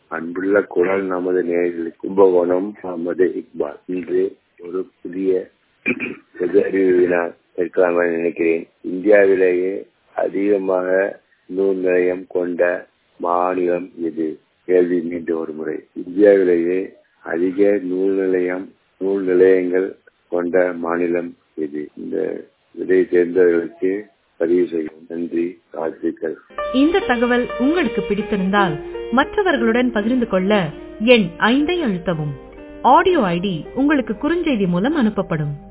அன்புள்ள குரல் நமது நேரில் கும்பகோணம் முகமது இக்பால் இன்று ஒரு புதிய பொது அறிவு வினா இருக்கலாம் என நினைக்கிறேன் இந்தியாவிலேயே அதிகமாக நூல் நிலையம் கொண்ட மாநிலம் எது கேள்வி மீண்டும் ஒரு முறை இந்தியாவிலேயே அதிக நூல் நிலையம் நூல் நிலையங்கள் கொண்ட மாநிலம் எது இந்த விதை தேர்ந்தவர்களுக்கு பதிவு செய்யும் நன்றி வாழ்த்துக்கள் இந்த தகவல் உங்களுக்கு பிடித்திருந்தால் மற்றவர்களுடன் பகிர்ந்து கொள்ள எண் ஐந்தை அழுத்தவும் ஆடியோ ஐடி உங்களுக்கு குறுஞ்செய்தி மூலம் அனுப்பப்படும்